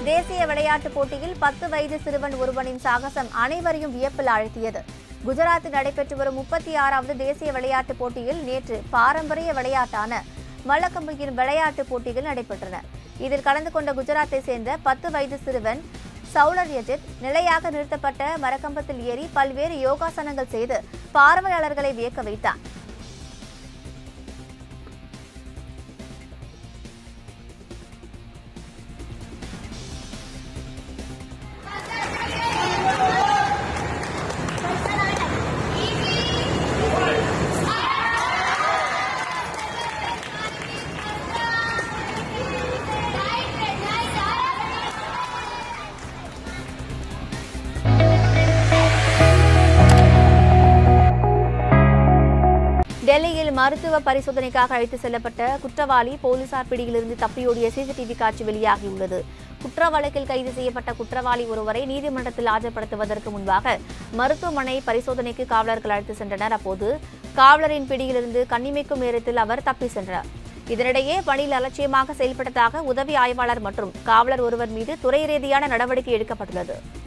தேசிய விளையாட்டுப் போட்டியில் பத்து வயது சிறுவன் ஒருவனின் சாகசம் அனைவரையும் வியப்பில் ஆழ்த்தியது குஜராத்தில் நடைபெற்று வரும் முப்பத்தி ஆறாவது தேசிய விளையாட்டுப் போட்டியில் நேற்று பாரம்பரிய விளையாட்டான மல்லக்கம்பியின் விளையாட்டுப் போட்டிகள் நடைபெற்றன இதில் கலந்து கொண்ட குஜராத்தை சேர்ந்த பத்து வயது சிறுவன் சவுலர் யஜித் நிலையாக நிறுத்தப்பட்ட மரக்கம்பத்தில் ஏறி பல்வேறு யோகாசனங்கள் செய்து பார்வையாளர்களை வியக்க வைத்தார் டெல்லியில் மருத்துவ பரிசோதனைக்காக அழைத்து செல்லப்பட்ட குற்றவாளி போலீசார் பிடியிலிருந்து தப்பியோடிய சிசிடிவி காட்சி வெளியாகியுள்ளது குற்ற வழக்கில் கைது செய்யப்பட்ட குற்றவாளி ஒருவரை நீதிமன்றத்தில் ஆஜர்படுத்துவதற்கு முன்பாக மருத்துவமனை பரிசோதனைக்கு காவலர்கள் அழைத்து சென்றனர் அப்போது காவலரின் பிடியிலிருந்து கண்ணிமைக்கும் நேரத்தில் அவர் தப்பி சென்றார் இதனிடையே பணியில் அலட்சியமாக செயல்பட்டதாக உதவி ஆய்வாளர் மற்றும் காவலர் ஒருவர் மீது துறை ரீதியான நடவடிக்கை எடுக்கப்பட்டுள்ளது